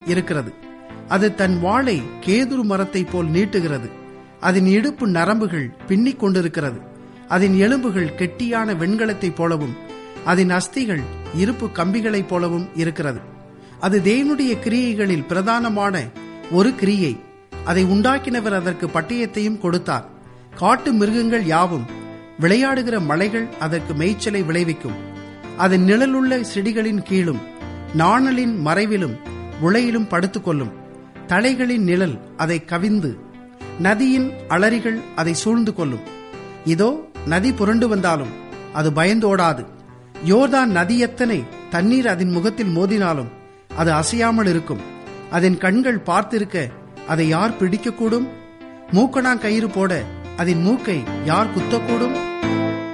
இருக்கிறது அது தன் வாளை கேதுரு மரத்தைப் போல் நீட்டுகிறது அதன் இடுப்பு நரம்புகள் பின்னிக் கொண்டிருக்கிறது அதன் எலும்புகள் கெட்டியான வெண்கலத்தைப் போலவும் அதன் அஸ்திகள் இருப்பு கம்பிகளைப் போலவும் இருக்கிறது அது தேவனுடைய கிரியைகளில் பிரதானமான ஒரு கிரியை அதை உண்டாக்கினவர் அதற்கு பட்டயத்தையும் கொடுத்தார் காட்டு மிருகங்கள் யாவும் விளையாடுகிற மலைகள் அதற்கு மேய்ச்சலை விளைவிக்கும் அதன் நிழலுள்ள செடிகளின் கீழும் நாணலின் மறைவிலும் உளையிலும் படுத்துக்கொள்ளும் தலைகளின் நிழல் அதை கவிந்து நதியின் அலறிகள் அதை சூழ்ந்து கொள்ளும் இதோ நதி புரண்டு வந்தாலும் அது பயந்தோடாது யோர்தான் நதி எத்தனை தண்ணீர் அதன் முகத்தில் மோதினாலும் அது அசையாமல் இருக்கும் அதன் கண்கள் பார்த்திருக்க அதை யார் பிடிக்கக்கூடும் மூக்கணா கயிறு போட அதன் மூக்கை யார் குத்தக்கூடும்